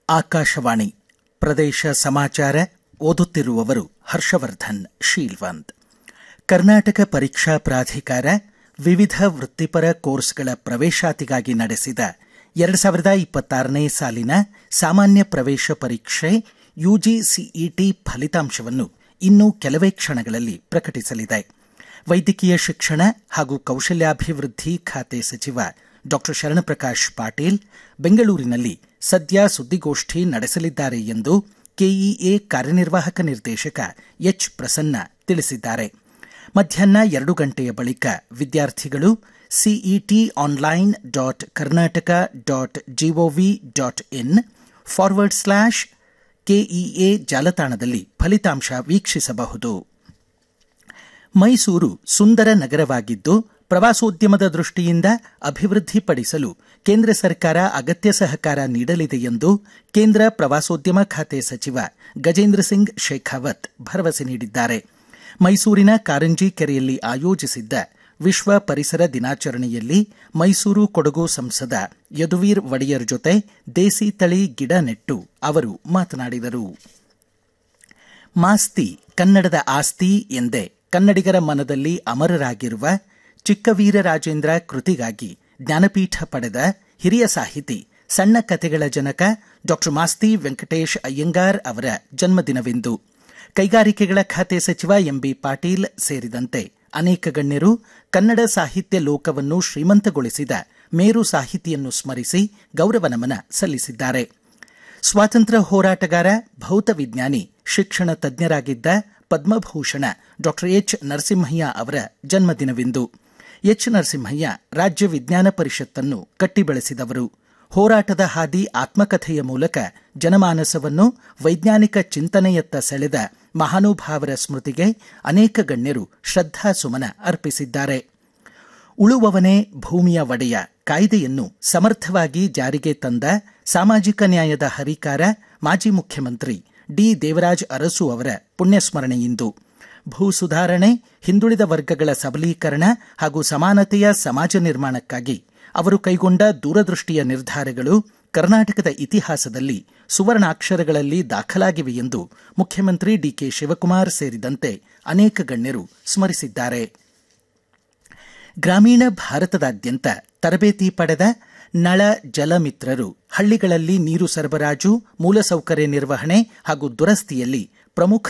ಆಕಾಶವಾಣಿ ಪ್ರದೇಶ ಸಮಾಚಾರ ಓದುತ್ತಿರುವವರು ಹರ್ಷವರ್ಧನ್ ಶೀಲ್ವಂತ್ ಕರ್ನಾಟಕ ಪರೀಕ್ಷಾ ಪ್ರಾಧಿಕಾರ ವಿವಿಧ ವೃತ್ತಿಪರ ಕೋರ್ಸ್ಗಳ ಪ್ರವೇಶಾತಿಗಾಗಿ ನಡೆಸಿದ ಎರಡು ಸಾವಿರದ ಇಪ್ಪತ್ತಾರನೇ ಸಾಲಿನ ಸಾಮಾನ್ಯ ಪ್ರವೇಶ ಪರೀಕ್ಷೆ ಯುಜಿಸಿಇಟಿ ಫಲಿತಾಂಶವನ್ನು ಇನ್ನು ಕೆಲವೇ ಕ್ಷಣಗಳಲ್ಲಿ ಪ್ರಕಟಿಸಲಿದೆ ವೈದ್ಯಕೀಯ ಶಿಕ್ಷಣ ಹಾಗೂ ಕೌಶಲ್ಯಾಭಿವೃದ್ಧಿ ಖಾತೆ ಸಚಿವ ಡಾಕ್ಟರ್ ಶರಣಪ್ರಕಾಶ್ ಪಾಟೀಲ್ ಬೆಂಗಳೂರಿನಲ್ಲಿ ಸದ್ಯ ಸುದ್ದಿಗೋಷ್ಠಿ ನಡೆಸಲಿದ್ದಾರೆ ಎಂದು ಕೆಇಎ ಕಾರ್ಯನಿರ್ವಾಹಕ ನಿರ್ದೇಶಕ ಎಚ್ ಪ್ರಸನ್ನ ತಿಳಿಸಿದ್ದಾರೆ ಮಧ್ಯಾಹ್ನ ಎರಡು ಗಂಟೆಯ ಬಳಿಕ ವಿದ್ಯಾರ್ಥಿಗಳು CET online dot Karnataka dot G O V dot in forward slash KEA ಜಾಲತಾಣದಲ್ಲಿ ಫಲಿತಾಂಶ ವೀಕ್ಷಿಸಬಹುದು ಮೈಸೂರು ಸುಂದರ ನಗರವಾಗಿದ್ದು ಪ್ರವಾಸೋದ್ಯಮದ ದೃಷ್ಟಿಯಿಂದ ಅಭಿವೃದ್ಧಿಪಡಿಸಲು ಕೇಂದ್ರ ಸರ್ಕಾರ ಅಗತ್ಯ ಸಹಕಾರ ನೀಡಲಿದೆ ಎಂದು ಕೇಂದ್ರ ಪ್ರವಾಸೋದ್ಯಮ ಖಾತೆ ಸಚಿವ ಗಜೇಂದ್ರ ಸಿಂಗ್ ಶೇಖಾವತ್ ಭರವಸೆ ನೀಡಿದ್ದಾರೆ ಮೈಸೂರಿನ ಕಾರಂಜಿ ಕೆರೆಯಲ್ಲಿ ಆಯೋಜಿಸಿದ್ದ ವಿಶ್ವ ಪರಿಸರ ದಿನಾಚರಣೆಯಲ್ಲಿ ಮೈಸೂರು ಕೊಡಗು ಸಂಸದ ಯದುವೀರ್ ಒಡೆಯರ್ ಜೊತೆ ದೇಸಿ ತಳಿ ಗಿಡ ನೆಟ್ಟು ಅವರು ಮಾತನಾಡಿದರು ಮಾಸ್ತಿ ಕನ್ನಡದ ಆಸ್ತಿ ಎಂದೇ ಕನ್ನಡಿಗರ ಮನದಲ್ಲಿ ಅಮರರಾಗಿರುವ ಚಿಕ್ಕವೀರರಾಜೇಂದ್ರ ಕೃತಿಗಾಗಿ ಜ್ಞಾನಪೀಠ ಪಡೆದ ಹಿರಿಯ ಸಾಹಿತಿ ಸಣ್ಣ ಕತೆಗಳ ಜನಕ ಡಾಕ್ಟರ್ ಮಾಸ್ತಿ ವೆಂಕಟೇಶ್ ಅಯ್ಯಂಗಾರ್ ಅವರ ಜನ್ಮದಿನವಿಂದು ಕೈಗಾರಿಕೆಗಳ ಖಾತೆ ಸಚಿವ ಎಂಬಿ ಪಾಟೀಲ್ ಸೇರಿದಂತೆ ಅನೇಕ ಗಣ್ಯರು ಕನ್ನಡ ಸಾಹಿತ್ಯ ಲೋಕವನ್ನು ಶ್ರೀಮಂತಗೊಳಿಸಿದ ಮೇರು ಸಾಹಿತಿಯನ್ನು ಸ್ಮರಿಸಿ ಗೌರವ ನಮನ ಸಲ್ಲಿಸಿದ್ದಾರೆ ಸ್ವಾತಂತ್ರ್ಯ ಹೋರಾಟಗಾರ ಭೌತ ವಿಜ್ಞಾನಿ ಶಿಕ್ಷಣ ತಜ್ಞರಾಗಿದ್ದ ಪದ್ಮಭೂಷಣ ಡಾಕ್ಟರ್ ಎಚ್ ನರಸಿಂಹಯ್ಯ ಅವರ ಜನ್ಮದಿನವಿಂದು ಎಚ್ ನರಸಿಂಹಯ್ಯ ರಾಜ್ಯ ವಿಜ್ಞಾನ ಪರಿಷತ್ತನ್ನು ಕಟ್ಟಿ ಬೆಳೆಸಿದವರು ಹೋರಾಟದ ಹಾದಿ ಆತ್ಮಕಥೆಯ ಮೂಲಕ ಜನಮಾನಸವನ್ನು ವೈಜ್ಞಾನಿಕ ಚಿಂತನೆಯತ್ತ ಸೆಳೆದ ಮಹಾನುಭಾವರ ಸ್ಮೃತಿಗೆ ಅನೇಕ ಗಣ್ಯರು ಶ್ರದ್ಧಾ ಸುಮನ ಅರ್ಪಿಸಿದ್ದಾರೆ ಉಳುವವನೇ ಭೂಮಿಯ ಒಡೆಯ ಕಾಯ್ದೆಯನ್ನು ಸಮರ್ಥವಾಗಿ ಜಾರಿಗೆ ತಂದ ಸಾಮಾಜಿಕ ನ್ಯಾಯದ ಹರಿಕಾರ ಮಾಜಿ ಮುಖ್ಯಮಂತ್ರಿ ಡಿ ದೇವರಾಜ್ ಅರಸು ಅವರ ಪುಣ್ಯಸ್ಮರಣೆಯಿಂದು ಭೂ ಸುಧಾರಣೆ ಹಿಂದುಳಿದ ವರ್ಗಗಳ ಸಬಲೀಕರಣ ಹಾಗೂ ಸಮಾನತೆಯ ಸಮಾಜ ನಿರ್ಮಾಣಕ್ಕಾಗಿ ಅವರು ಕೈಗೊಂಡ ದೂರದೃಷ್ಟಿಯ ನಿರ್ಧಾರಗಳು ಕರ್ನಾಟಕದ ಇತಿಹಾಸದಲ್ಲಿ ಸುವರ್ಣಾಕ್ಷರಗಳಲ್ಲಿ ದಾಖಲಾಗಿವೆ ಎಂದು ಮುಖ್ಯಮಂತ್ರಿ ಡಿಕೆ ಶಿವಕುಮಾರ್ ಸೇರಿದಂತೆ ಅನೇಕ ಗಣ್ಯರು ಸ್ಮರಿಸಿದ್ದಾರೆ ಗ್ರಾಮೀಣ ಭಾರತದಾದ್ಯಂತ ತರಬೇತಿ ಪಡೆದ ನಳ ಜಲಮಿತ್ರರು ಹಳ್ಳಿಗಳಲ್ಲಿ ನೀರು ಸರಬರಾಜು ಮೂಲಸೌಕರ್ಯ ನಿರ್ವಹಣೆ ಹಾಗೂ ದುರಸ್ತಿಯಲ್ಲಿ ಪ್ರಮುಖ